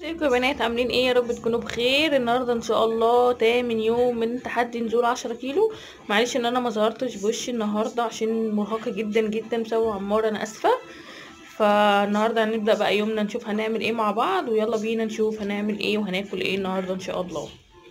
ازيكم يا بنات عاملين ايه يا رب تكونوا بخير النهارده ان شاء الله تامن يوم من تحدي نزول عشرة كيلو معلش ان انا ما ظهرتش بوشي النهارده عشان مرهقه جدا جدا بسبب عمار انا اسفه فالنهارده هنبدا بقى يومنا نشوف هنعمل ايه مع بعض ويلا بينا نشوف هنعمل ايه وهناكل ايه النهارده ان شاء الله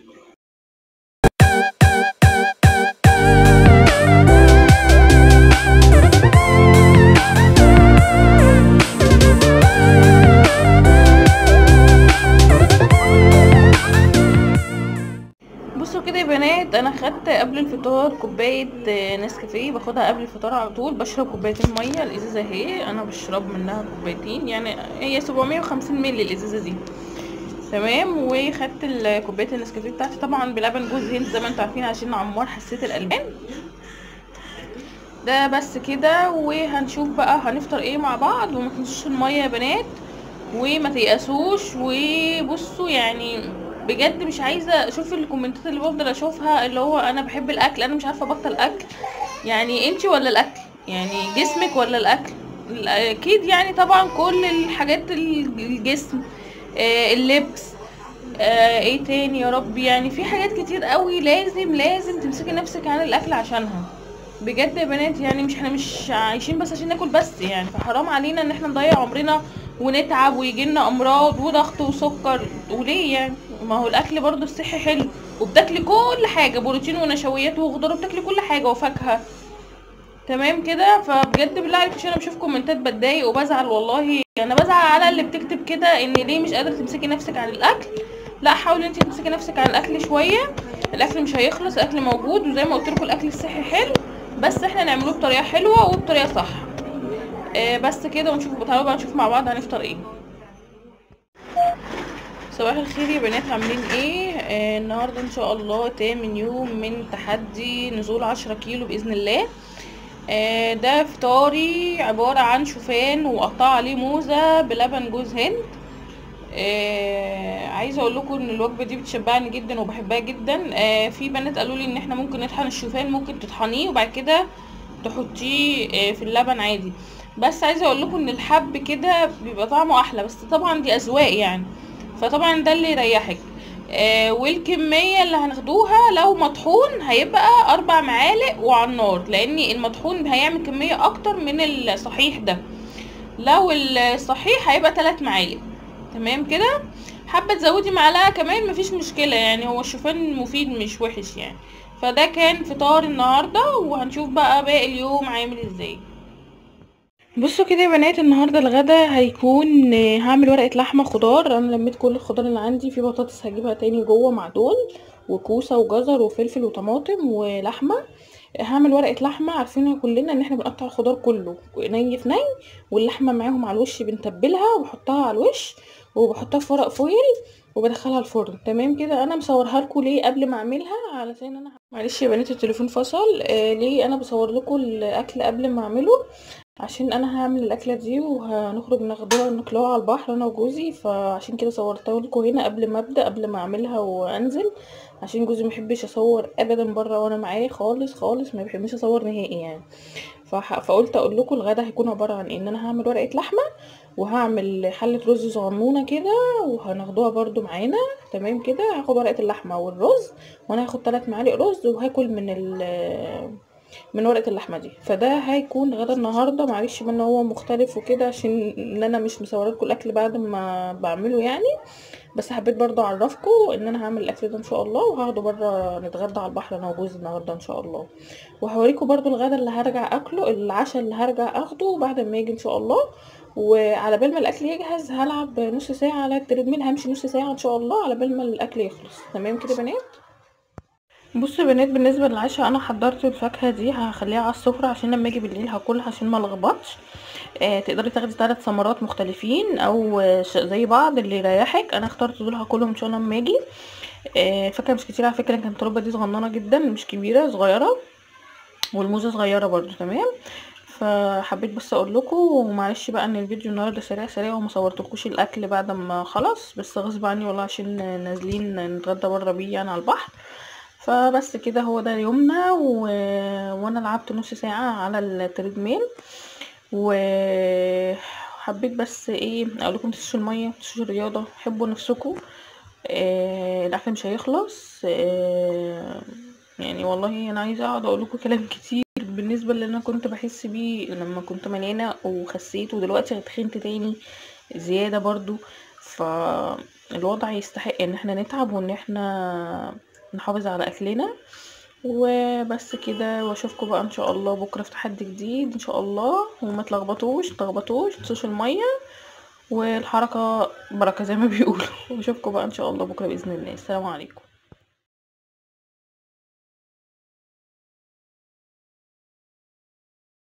بصوا كده يا بنات انا خدت قبل الفطار كوبايه آه، نسكافيه باخدها قبل الفطار على طول بشرب كوبايتين ميه الازازه اهي انا بشرب منها كوبايتين يعني هي 750 مللي الازازه دي تمام وخدت ال- كوبايه النسكافيه بتاعتي طبعا بلبن جوز هند زي ما انتوا عارفين عشان عمار حسيت الالبان ده بس كده وهنشوف بقى هنفطر ايه مع بعض وما تنسوش الميه يا بنات وما تيأسوش وبصوا يعني بجد مش عايزه اشوف الكومنتات اللي بفضل اشوفها اللي هو انا بحب الاكل انا مش عارفه ابطل اكل يعني انتي ولا الاكل يعني جسمك ولا الاكل اكيد يعني طبعا كل الحاجات ال- الجسم آه، اللبس آه، ايه تاني يا رب يعني في حاجات كتير قوي لازم لازم تمسكي نفسك عن الاكل عشانها بجد يا بنات يعني مش احنا مش عايشين بس عشان ناكل بس يعني فحرام علينا ان احنا نضيع عمرنا ونتعب ويجيلنا امراض وضغط وسكر وليه يعني ما هو الاكل برضو الصحي حلو وبتاكلي كل حاجه بروتين ونشويات وخضار وبتاكلي كل حاجه وفاكهه تمام كده فبجد بالله عليك عشان انا بشوف كومنتات بتضايق وبزعل والله انا بزعل على اللي بتكتب كده ان ليه مش قادره تمسكي نفسك عن الاكل لا حاولي انت تمسكي نفسك عن الاكل شويه الاكل مش هيخلص الاكل موجود وزي ما قلت لكم الاكل الصحي حلو بس احنا نعمله بطريقه حلوه وبطريقه صح آه بس كده ونشوف تعالوا بقى نشوف مع بعض هنفطر ايه صباح الخير يا بنات عاملين ايه آه النهارده ان شاء الله تامن يوم من تحدي نزول عشرة كيلو باذن الله آه ده فطاري عبارة عن شوفان وقطع عليه موزة بلبن جوز هند آه عايزه اقول لكم ان الوجبه دي بتشبعني جدا وبحبها جدا آه في بنات قالوا لي ان احنا ممكن نطحن الشوفان ممكن تطحنيه وبعد كده تحطيه آه في اللبن عادي بس عايزه اقول لكم ان الحب كده بيبقى طعمه احلى بس طبعا دي اذواق يعني فطبعا ده اللي يريحك آه والكميه اللي هناخدوها لو مطحون هيبقى اربع معالق وعلى النار لان المطحون هيعمل كميه اكتر من الصحيح ده لو الصحيح هيبقى ثلاث معالق تمام كده حابه تزودي معلقه كمان مفيش مشكله يعني هو الشوفان مفيد مش وحش يعني فده كان فطار النهارده وهنشوف بقى باقي اليوم عامل ازاي بصوا كده يا بنات النهارده الغدا هيكون آه، هعمل ورقه لحمه خضار انا لميت كل الخضار اللي عندي في بطاطس هجيبها تاني جوه مع دول وكوسه وجزر وفلفل وطماطم ولحمه هعمل ورقه لحمه عارفينها كلنا ان احنا بنقطع الخضار كله ني في ني واللحمه معاهم على الوش بنتبلها وبحطها على الوش وبحطها في ورق فويل وبدخلها الفرن تمام كده انا مصورها لكم ليه قبل ما اعملها علشان انا معلش يا بنات التليفون فصل آه ليه انا بصور لكم الاكل قبل ما اعمله عشان انا هعمل الاكله دي وهنخرج ناخدوها ناكلوها على البحر انا وجوزي فعشان كده صورتها لكم هنا قبل ما ابدا قبل ما اعملها وانزل عشان جوزي محبش اصور ابدا بره وانا معاه خالص خالص ما بيحبش اصور نهائي يعني فح... فقلت اقول لكم الغدا هيكون عباره عن ان انا هعمل ورقه لحمه وهعمل حله رز صغنونه كده وهناخدوها برضو معانا تمام كده هاخد ورقه اللحمه والرز وانا هاخد 3 معالق رز وهاكل من ال من ورقه اللحمه دي فده هيكون غدا النهارده معلش ان هو مختلف وكده عشان ان انا مش مصوره لكم الاكل بعد ما بعمله يعني بس حبيت برضو اعرفكم ان انا هعمل الاكل ده ان شاء الله وهاخده بره نتغدى على البحر انا وجوزي النهارده ان شاء الله وهوريكم برضو الغدا اللي هرجع اكله العشاء اللي هرجع اخده بعد ما يجي ان شاء الله وعلى بال ما الاكل يجهز هلعب نص ساعه على التريدميل همشي نص ساعه ان شاء الله على بال ما الاكل يخلص تمام كده يا بنات بصوا يا بنات بالنسبه للعشاء انا حضرت الفاكهه دي هخليها على السفره عشان لما اجي بالليل هاكلها عشان ما لخبطش آه تقدري تاخدي ثلاث ثمرات مختلفين او آه، ش- زي بعض اللي يريحك انا اخترت دول هاكلهم ان شاء الله لما اجي آه فاكهه مش كتير على فكره كانت الربه دي صغننه جدا مش كبيره صغيره والموزه صغيره برضو تمام فحبيت بس اقول لكم ومعلش بقى ان الفيديو النهارده سريع سريع وما صورتلكوش الاكل بعد ما خلص بس غصب عني والله عشان نازلين نتغدى بره بيه يعني على البحر فبس كده هو ده يومنا و... وانا لعبت نص ساعة على التريدميل و حبيت بس ايه اقول لكم تنسوش الميه تنسوش الرياضه حبوا نفسكم آه الاكل مش هيخلص آه يعني والله انا عايزه اقعد اقول لكم كلام كتير بالنسبه اللي انا كنت بحس بيه لما كنت مليانه وخسيت ودلوقتي اتخنت تاني زياده برضو فالوضع يستحق ان احنا نتعب وان احنا نحافظ على اكلنا وبس كده واشوفكم بقى ان شاء الله بكره في تحدي جديد ان شاء الله وما تلخبطوش تلخبطوش تنسوش الميه والحركه بركه زي ما بيقولوا واشوفكم بقى ان شاء الله بكره باذن الله السلام عليكم